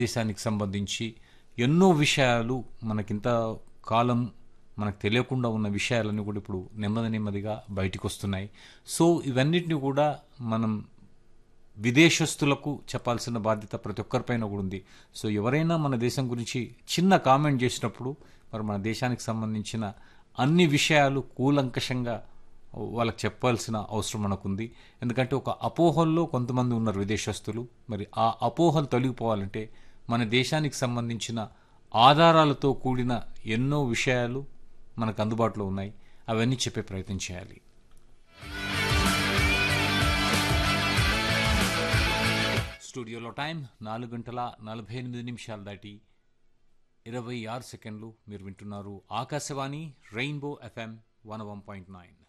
దేశానికి సంబంధించి ఎన్నో విషయాలు మనకింత కాలం మనకు తెలియకుండా ఉన్న విషయాలన్నీ కూడా ఇప్పుడు నెమ్మది నెమ్మదిగా బయటికి వస్తున్నాయి సో ఇవన్నిటిని కూడా మనం విదేశస్తులకు చెప్పాల్సిన బాధ్యత ప్రతి ఒక్కరిపైన కూడా ఉంది సో ఎవరైనా మన దేశం గురించి చిన్న కామెంట్ చేసినప్పుడు మరి మన దేశానికి సంబంధించిన అన్ని విషయాలు కూలంకషంగా వాళ్ళకి చెప్పాల్సిన అవసరం మనకుంది ఎందుకంటే ఒక అపోహల్లో కొంతమంది ఉన్నారు విదేశస్తులు మరి ఆ అపోహలు తొలగిపోవాలంటే మన దేశానికి సంబంధించిన ఆధారాలతో కూడిన ఎన్నో విషయాలు మనకు అందుబాటులో ఉన్నాయి అవన్నీ చెప్పే ప్రయత్నం చేయాలి స్టూడియోలో టైం నాలుగు గంటల నలభై ఎనిమిది నిమిషాలు దాటి ఇరవై ఆరు సెకండ్లు మీరు వింటున్నారు Akashvani rainbow FM one one point nine